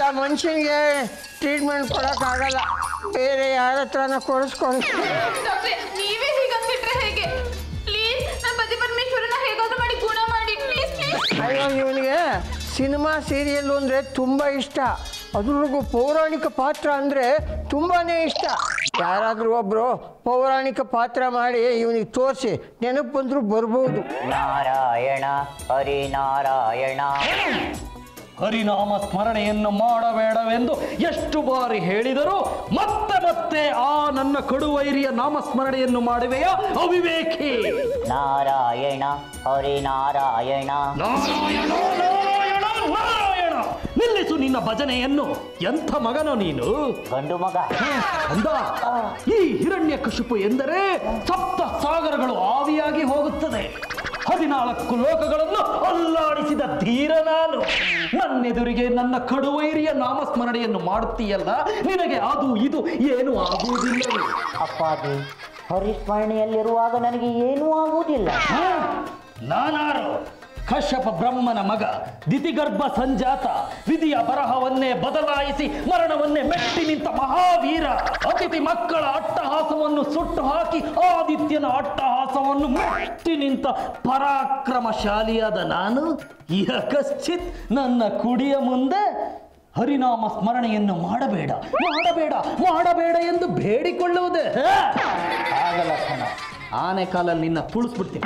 ಮನುಷ್ಯನಿಗೆ ಟ್ರೀಟ್ಮೆಂಟ್ ಕೊಡೋಕ್ಕಾಗಲ್ಲ ಬೇರೆ ಯಾರ ಹತ್ರನ ಕೊಡಿಸ್ಕೊಳ್ಳಿ ಡಾಕ್ಟ್ರೆ ನೀವೇ ಹೀಗಂದ್ಬಿಟ್ರೆ ಹೇಗೆ ಪ್ಲೀಸ್ ನನ್ನ ಪತಿ ಪರಮೇಶ್ವರನ ಹೇಗಾದ್ರೂ ಮಾಡಿ ಗುಣ ಮಾಡಿ ಪ್ಲೀಸ್ ಪ್ಲೀಸ್ ಅಯ್ಯೋ ಇವನಿಗೆ ಸಿನಿಮಾ ಸೀರಿಯಲ್ ಅಂದರೆ ತುಂಬ ಇಷ್ಟ ಅದ್ರೊಳಗೂ ಪೌರಾಣಿಕ ಪಾತ್ರ ಅಂದರೆ ತುಂಬಾ ಇಷ್ಟ ಯಾರಾದರೂ ಒಬ್ಬರು ಪೌರಾಣಿಕ ಪಾತ್ರ ಮಾಡಿ ಇವನಿಗೆ ತೋರಿಸಿ ನೆನಪು ಬಂದರೂ ಬರ್ಬೋದು ನಾರಾಯಣ ಹರಿ ನಾರಾಯಣ ಹರಿನಾಮ ಸ್ಮರಣೆಯನ್ನು ಮಾಡಬೇಡವೆಂದು ಎಷ್ಟು ಬಾರಿ ಹೇಳಿದರೂ ಮತ್ತೆ ಮತ್ತೆ ಆ ನನ್ನ ಕಡುವೈರಿಯ ನಾಮಸ್ಮರಣೆಯನ್ನು ಮಾಡುವೆಯಾ ಅವಿವೇಕಿ ನಾರಾಯಣ ಹರಿ ನಾರಾಯಣ ನಾರಾಯಣ ನಾರಾಯಣ ನಾರಾಯಣ ನಿಲ್ಲಿಸು ನಿನ್ನ ಭಜನೆಯನ್ನು ಎಂಥ ಮಗನೋ ನೀನು ಗಂಡು ಮಗ ಅಂದ ಈ ಹಿರಣ್ಯ ಕಶುಪು ಎಂದರೆ ಸಪ್ತ ಸಾಗರಗಳು ಆವಿಯಾಗಿ ಹೋಗುತ್ತದೆ ಹದಿನಾಲ್ಕು ಲೋಕಗಳನ್ನು ಅಲ್ಲಾಡಿಸಿದ ಧೀರ ನಾನು ನನ್ನೆದುರಿಗೆ ನನ್ನ ಕಡುವೈರಿಯ ನಾಮಸ್ಮರಣೆಯನ್ನು ಮಾಡುತ್ತೀಯಲ್ಲ ನಿನಗೆ ಅದು ಇದು ಏನು ಆಗುವುದಿಲ್ಲವೇ ಅಪ್ಪಾಜಿ ಹರಿಸ್ಮರಣೆಯಲ್ಲಿರುವಾಗ ನನಗೆ ಏನೂ ಆಗುವುದಿಲ್ಲ ಹಾ? ನಾನಾರು ಕಶ್ಯಪ ಬ್ರಹ್ಮನ ಮಗ ದಿತಿಗರ್ಭ ಸಂಜಾತ ವಿಧಿಯ ಬರಹವನ್ನೇ ಬದಲಾಯಿಸಿ ಮರಣವನ್ನೇ ಮೆಟ್ಟಿ ನಿಂತ ಮಹಾವೀರ ಅತಿಥಿ ಮಕ್ಕಳ ಅಟ್ಟಹಾಸವನ್ನು ಸುಟ್ಟು ಹಾಕಿ ಆದಿತ್ಯನ ಅಟ್ಟಹಾಸವನ್ನು ಮೆಟ್ಟಿ ನಿಂತ ಪರಾಕ್ರಮಶಾಲಿಯಾದ ನಾನು ಯಕಶ್ಚಿತ್ ನನ್ನ ಕುಡಿಯ ಮುಂದೆ ಹರಿನಾಮ ಸ್ಮರಣೆಯನ್ನು ಮಾಡಬೇಡ ಮಾಡಬೇಡ ಮಾಡಬೇಡ ಎಂದು ಬೇಡಿಕೊಳ್ಳುವುದೇ ಹೇ? ಆಗಲ್ಲ ಕಣ ಆನೆ ಕಾಲಲ್ಲಿ ನಿನ್ನ ತುಳಿಸ್ಬಿಡ್ತೀನಿ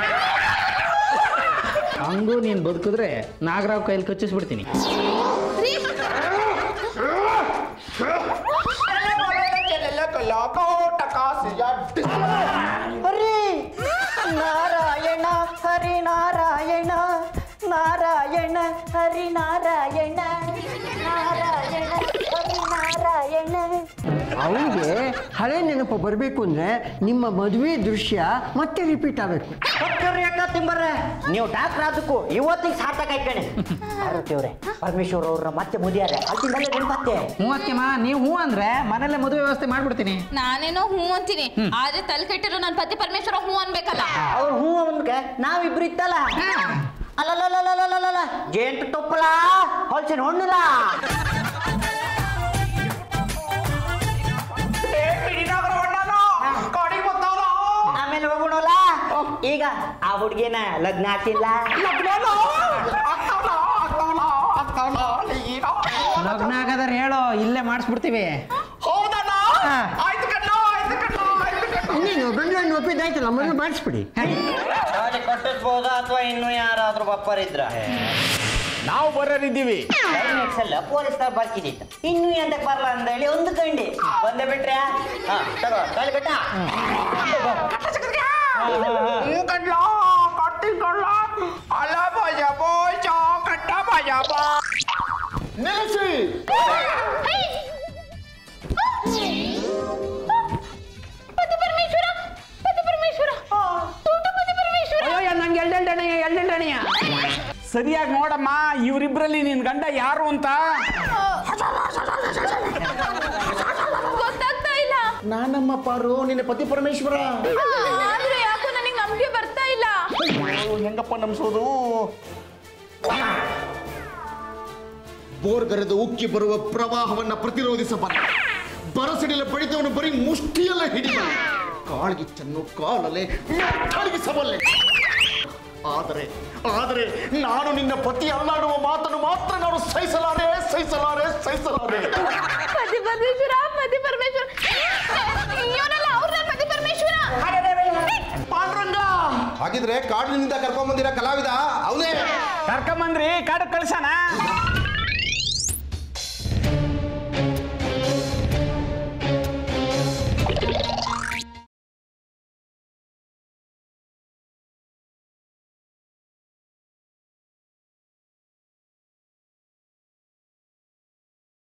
ಹಂಗೂ ನೀನು ಬದುಕಿದ್ರೆ ನಾಗರಾವ್ ಕೈಯಲ್ಲಿ ಕಚ್ಚಿಸ್ಬಿಡ್ತೀನಿ ಹರಿ ನಾರಾಯಣ ಹರಿ ನಾರಾಯಣ ನಾರಾಯಣ ಹರಿ ನಾರಾಯಣ ನಾರಾಯಣ ಹರಿ ನಾರಾಯಣ ಅವನಿಗೆ ಹಳೆ ನೆನಪು ಬರಬೇಕು ಅಂದರೆ ನಿಮ್ಮ ಮದುವೆ ದೃಶ್ಯ ಮತ್ತೆ ರಿಪೀಟ್ ಆಗಬೇಕು ತಿಂಬರ್ರೆ ನೀವು ಡಾಕ್ಟರ್ ಆದಕ್ಕೂ ಇವತ್ತಿಗೆ ಸಾರ್ಥಕ ಐಕಣೆ ಪಾರ್ವತಿಯವ್ರೆ ಪರಮೇಶ್ವರ್ ಅವ್ರನ್ನ ಮತ್ತೆ ಮುದಿಯಾರೆ ಅಲ್ಲಿಂದಲೇ ನೆನಪತ್ತೆ ಮೂವತ್ತೆಮ್ಮ ನೀವು ಹ್ಞೂ ಅಂದ್ರೆ ಮನೇಲೆ ಮದುವೆ ವ್ಯವಸ್ಥೆ ಮಾಡ್ಬಿಡ್ತೀನಿ ನಾನೇನೋ ಹ್ಞೂ ಅಂತೀನಿ ಆದ್ರೆ ತಲೆ ಕೆಟ್ಟಿರೋ ನನ್ನ ಪತಿ ಪರಮೇಶ್ವರ ಹ್ಞೂ ಅನ್ಬೇಕಲ್ಲ ಅವ್ರು ಹ್ಞೂ ಅವನ್ಗೆ ನಾವಿಬ್ರು ಇತ್ತಲ್ಲ ಅಲ್ಲಲ್ಲ ಜೇಂಟು ತುಪ್ಪಲ ಹೊಲ್ಸಿನ ಹೊಣ್ಣುಲ ಆಮೇಲೆ ಹೋಗೋಣಲ್ಲ ಈಗ ಆ ಹುಡ್ಗಿನ ಲಗ್ನ ಹಾಕಿಲ್ಲ ಲಗ್ನ ಆಗದಾರೆ ಹೇಳೋ ಇಲ್ಲೇ ಮಾಡಿಸ್ಬಿಡ್ತೀವಿ ಇನ್ನೇನು ಗಂಡು ಹೆಣ್ಣು ಒಪ್ಪಿದ್ದಾಯ್ತಲ್ಲ ಮದುವೆ ಮಾಡಿಸ್ಬಿಡಿ ಕಟ್ಟಿಸ್ಬೋದಾ ಅಥವಾ ಇನ್ನು ಯಾರಾದ್ರೂ ಬಪ್ಪರಿದ್ರ ನಾವು ಬರೋರಿದ್ದೀವಿ ಎಲ್ಲ ಪೊಲೀಸ್ನವ್ರು ಬರ್ತಿದ್ದಿತ್ತು ಇನ್ನು ಎಂತಕ್ಕೆ ಬರಲ್ಲ ಅಂತ ಹೇಳಿ ಒಂದು ಗಂಡಿ ಬಂದೆ ಬಿಟ್ರೆ ಹಾ ತಗೋ ತಾಳಿ ಕಟ್ಟ ನಿಲ್ಲಿಸಿ ಪತಿ ಪರಮೇಶ್ವರ ಪತಿ ಪರಮೇಶ್ವರ ಟೂಟು ಪತಿ ಪರಮೇಶ್ವರ ಅಯ್ಯೋ ನಂಗೆ ಎಲ್ಡೆಂಟಣೆಯ ಎಲ್ಡೆಂಟಣೆಯ ಸರಿಯಾಗಿ ನೋಡಮ್ಮ ಇವರಿಬ್ರಲ್ಲಿ ನಿನ್ ಗಂಡ ಯಾರು ಅಂತ ಗೊತ್ತಾಗ್ತಾ ಇಲ್ಲ ನಾನಮ್ಮ ಪಾರು ನಿನ್ನ ಪತಿ ಪರಮೇಶ್ವರ ಆದ್ರೆ ಯಾಕೋ ನನಗೆ ನಂಬಿಕೆ ಬರ್ತಾ ಇಲ್ಲ ಅಯ್ಯೋ, ಹೆಂಗಪ್ಪ ನಮ್ಸೋದು ಬೋರ್ಗರೆದು ಉಕ್ಕಿ ಬರುವ ಪ್ರವಾಹವನ್ನ ಪ್ರತಿರೋಧಿಸಬಲ್ಲ ಬರಸಿಡಿಲ ಬಡಿದವನು ಬರೀ ಮುಷ್ಟಿಯಲ್ಲ ಹಿಡಿದ ಕಾಳ್ಗಿಚ್ಚನ್ನು ಕಾಲಲ್ಲೇ ಮೆಟ್ಟಳಗಿಸಬಲ್ಲೆ ಆದರೆ ಆದರೆ ನಾನು ನಿನ್ನ ಪತಿ ಅಲ್ಲಾಡುವ ಮಾತನ್ನು ಮಾತ್ರ ನಾನು ಸಹಿಸಲಾರೆ ಸಹಿಸಲಾರೆ ಸಹಿಸಲಾರೆ ಪತಿ ಪರಮೇಶ್ವರ ಪತಿ ಪರಮೇಶ್ವರ ಇವನಲ್ಲ ಅವ್ರ ಪತಿ ಪರಮೇಶ್ವರ ಪಾಂಡುರಂಗ ಹಾಗಿದ್ರೆ ಕಾಡಿನಿಂದ ಕರ್ಕೊಂಡ್ ಬಂದಿರೋ ಕಲಾವಿದ ಅವನೇ ಕರ್ಕೊಂಬಂದ್ರಿ ಕಾಡು ಕಳ್ಸಣ